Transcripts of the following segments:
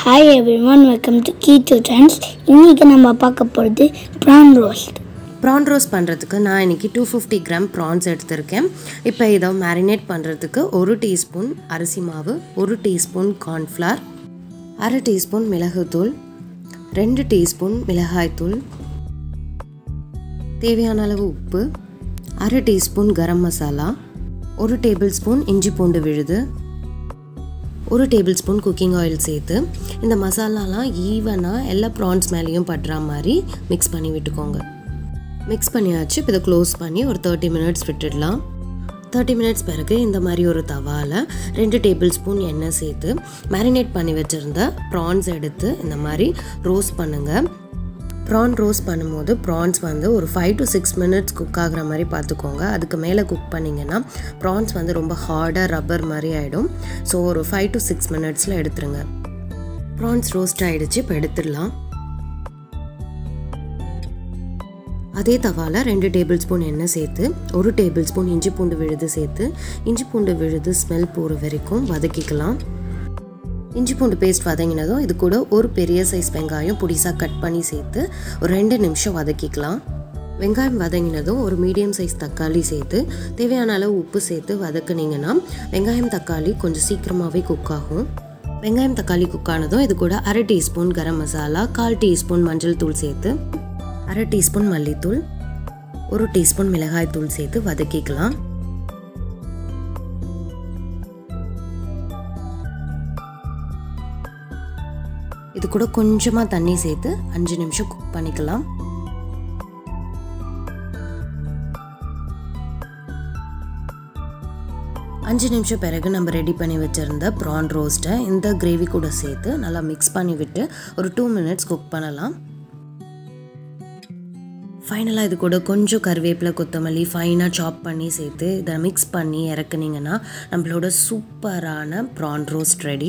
hi everyone welcome to key to trends இன்றைக்கி நம்ம பார்க்க போகிறது ப்ரான் ரோஸ்ட் ப்ரான் ரோஸ்ட் பண்ணுறதுக்கு நான் இன்றைக்கி டூ ஃபிஃப்டி கிராம் ப்ரான்ஸ் எடுத்திருக்கேன் இப்போ இதை மேரினேட் பண்ணுறதுக்கு ஒரு டீஸ்பூன் அரிசி மாவு ஒரு டீஸ்பூன் கார்ன்ஃப்ளவர் அரை டீஸ்பூன் மிளகுத்தூள் ரெண்டு டீஸ்பூன் மிளகாய்த்தூள் தேவையான அளவு உப்பு அரை டீஸ்பூன் கரம் மசாலா ஒரு டேபிள் ஸ்பூன் இஞ்சி பூண்டு விழுது ஒரு டேபிள் ஸ்பூன் குக்கிங் ஆயில் சேர்த்து இந்த மசாலாலாம் ஈவனாக எல்லா ப்ரான்ஸ் மேலேயும் படுற மாதிரி மிக்ஸ் பண்ணி விட்டுக்கோங்க மிக்ஸ் பண்ணியாச்சு இப்போ இதை க்ளோஸ் பண்ணி ஒரு தேர்ட்டி மினிட்ஸ் விட்டுடலாம் தேர்ட்டி மினிட்ஸ் பிறகு இந்த மாதிரி ஒரு தவாவில் ரெண்டு டேபிள் ஸ்பூன் எண்ணெய் சேர்த்து மேரினேட் பண்ணி வச்சுருந்த ப்ரான்ஸ் எடுத்து இந்த மாதிரி ரோஸ்ட் பண்ணுங்கள் ப்ரான் ரோஸ்ட் பண்ணும்போது ப்ரான்ஸ் வந்து ஒரு five to six minutes cook ஆகுற மாதிரி பார்த்துக்கோங்க அதுக்கு மேலே குக் பண்ணிங்கன்னா ப்ரான்ஸ் வந்து ரொம்ப ஹார்டாக ரப்பர் மாதிரி ஆகிடும் ஸோ ஒரு ஃபைவ் டு சிக்ஸ் மினிட்ஸில் எடுத்துருங்க ப்ரான்ஸ் ரோஸ்ட் ஆகிடுச்சு இப்போ எடுத்துடலாம் அதே தவாவில் ரெண்டு டேபிள் ஸ்பூன் எண்ணெய் சேர்த்து ஒரு டேபிள் ஸ்பூன் இஞ்சி பூண்டு விழுது சேர்த்து இஞ்சி பூண்டு விழுது ஸ்மெல் போகிற வரைக்கும் வதக்கிக்கலாம் இஞ்சி பூண்டு பேஸ்ட் வதங்கினதும் இது கூட ஒரு பெரிய சைஸ் வெங்காயம் புடிசாக கட் பண்ணி சேர்த்து ஒரு ரெண்டு நிமிஷம் வதக்கிக்கலாம் வெங்காயம் வதங்கினதும் ஒரு மீடியம் சைஸ் தக்காளி சேர்த்து தேவையான அளவு உப்பு சேர்த்து வதக்குனீங்கன்னா வெங்காயம் தக்காளி கொஞ்சம் சீக்கிரமாகவே குக் ஆகும் வெங்காயம் தக்காளி குக் ஆனதும் இது கூட அரை டீஸ்பூன் கரம் மசாலா கால் டீஸ்பூன் மஞ்சள் தூள் சேர்த்து அரை டீஸ்பூன் மல்லித்தூள் ஒரு டீஸ்பூன் மிளகாய் தூள் சேர்த்து வதக்கிக்கலாம் இது கூட கொஞ்சமாக தண்ணி சேர்த்து அஞ்சு நிமிஷம் குக் பண்ணிக்கலாம் அஞ்சு நிமிஷம் பிறகு நம்ம ரெடி பண்ணி வச்சுருந்த ப்ரான் ரோஸ்ட்டை இந்த கிரேவி கூட சேர்த்து நல்லா மிக்ஸ் பண்ணி விட்டு ஒரு டூ மினிட்ஸ் குக் பண்ணலாம் ஃபைனலாக இது கூட கொஞ்சம் கருவேப்பிலை கொத்தமல்லி ஃபைனாக சாப் பண்ணி சேர்த்து இதை மிக்ஸ் பண்ணி இறக்குனீங்கன்னா நம்மளோட சூப்பரான ப்ரான் ரோஸ்ட் ரெடி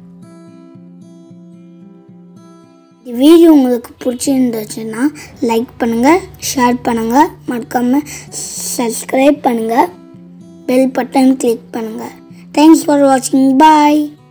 இந்த வீடியோ உங்களுக்கு பிடிச்சிருந்துச்சுன்னா லைக் பண்ணுங்கள் ஷேர் பண்ணுங்கள் மறக்காமல் சப்ஸ்கிரைப் பண்ணுங்கள் பெல் பட்டன் கிளிக் பண்ணுங்கள் தேங்க்ஸ் ஃபார் வாட்சிங் பாய்